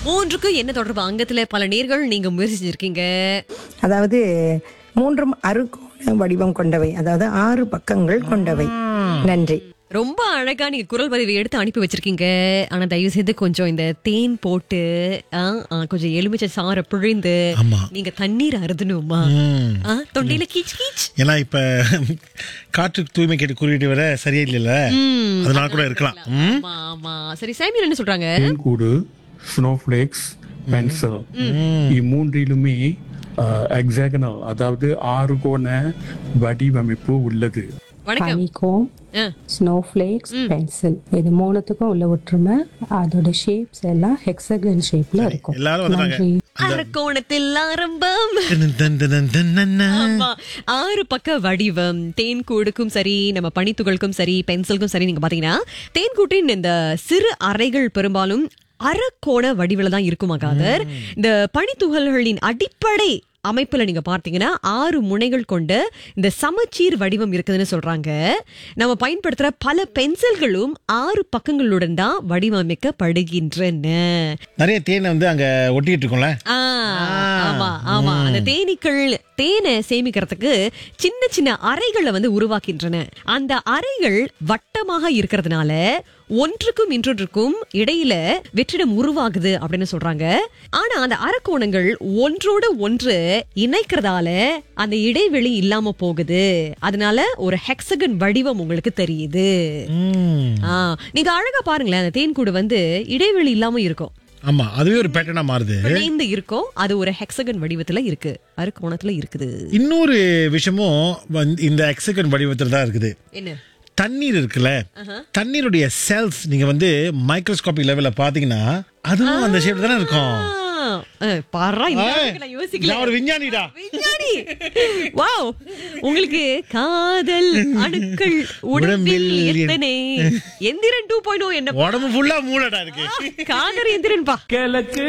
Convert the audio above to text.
மூன்றுக்கு என்ன தொடர்பு அங்கத்துல பல நேர்கள் நீங்க முயற்சி செஞ்சிருக்கீங்க அதாவது மூன்றும் அறுகோண வடிவம் கொண்டவை அதாவது ஆறு பக்கங்கள் கொண்டவை நன்றி ரொம்ப அழகா நீங்க குரல் பதிவை எடுத்து அனுப்பி வச்சிருக்கீங்க ஆனா தயவு செய்து கொஞ்சம் இந்த தேன் போட்டு ஆ, ஆ, கொஞ்சம் எலுமிச்சை சாறை பிழிந்து ஆமா. நீங்க தண்ணீர் அருதணுமா ம். ஆ, தொண்டையில கீச் கீச் ஏன்னா இப்ப காற்று தூய்மை கேட்டு குறியீட்டு வர சரியா இல்லைல்ல அதனால கூட இருக்கலாம் ம். ஆமா ஆமா சரி சாமியல் என்ன சொல்றாங்க கூடு ஸ்னோஃப்ளேக்ஸ் பென்சில் இம்மூன்றிலுமே எக்ஸாகனல் அதாவது ஆறுகோண வடிவமைப்பு உள்ளது வணக்கம் ஹனிகோம் ஆ, ஸ்னோஃப்ளேக்ஸ் பென்சில் இது மூணுத்துக்கும் உள்ள ஒற்றுமை அதோட ஷேப்ஸ் எல்லாம் ஹெக்ஸகன் ஷேப்ல இருக்கும் எல்லாரும் வந்துட்டாங்க. நன்றி அரக்கோணத்தில் ஆரம்பம் தன் தன் தன் தன் தன் தன். ஆமா ஆறு பக்க வடிவம் தேன் கூடுக்கும் சரி நம்ம பனித்துகளுக்கும் சரி பென்சிலுக்கும் சரி நீங்க பாத்தீங்கன்னா தேன் கூட்டின் இந்த சிறு அறைகள் பெரும்பாலும் அரைக்கோண வடிவில தான் இருக்குமா காதர் இந்த பனித்துகள்களின் அடிப்படை அமைப்புல நீங்க பார்த்தீங்கன்னா ஆறு முனைகள் கொண்ட இந்த சமச்சீர் வடிவம் இருக்குதுன்னு சொல்றாங்க நம்ம பயன்படுத்துற பல பென்சில்களும் ஆறு பக்கங்களுடன் தான் வடிவமைக்கப்படுகின்றன நிறைய தேனை வந்து அங்க ஒட்டிட்டு இருக்கோம்ல ஆ, ஆமா ஆமா அந்த தேனீக்கள் தேனை சேமிக்கிறதுக்கு சின்ன சின்ன அறைகளை வந்து உருவாக்கின்றன அந்த அறைகள் வட்டமாக இருக்கிறதுனால ஒன்றுக்கும் இன்னொன்றுக்கும் இடையில வெற்றிடம் உருவாகுது அப்படின்னு சொல்றாங்க ஆனா அந்த அரைக்கோணங்கள் ஒன்றோட ஒன்று இணைக்கிறதால அந்த இடைவெளி இல்லாம போகுது அதனால ஒரு ஹெக்ஸகன் வடிவம் உங்களுக்கு தெரியுது ம். ஆ, நீங்க அழகா பாருங்களேன் அந்த தேன்கூடு வந்து இடைவெளி இல்லாம இருக்கும் ஆமா அதுவே ஒரு பேட்டர்னா மாறுது பிணைந்து இருக்கும் அது ஒரு ஹெக்ஸகன் வடிவத்துல இருக்கு அறுகோணத்துல இருக்குது இன்னொரு விஷயமும் வந்து இந்த எக்ஸகன் வடிவத்தில் தான் இருக்குது என்ன தண்ணீர் இருக்குல்ல தண்ணீருடைய செல்ஸ் நீங்க வந்து மைக்ரோஸ்கோபிக் லெவல்ல பாத்தீங்கன்னா அதுவும் அந்த ஷேப் தானே இருக்கும் ஆ, ஆ, பாரா இந்த ஏய், அளவுக்கு நான் யோசிக்கல நான் ஒரு விஞ்ஞானிடா விஞ்ஞானி வாவ் உங்களுக்கு காதல் அணுக்கள் உடம்பில் உடம்பில் எத்தனை எந்திரன் டூ பாயிண்ட் என்ன உடம்பு ஃபுல்லா மூளடா இருக்கு காதர் எந்திரன் பா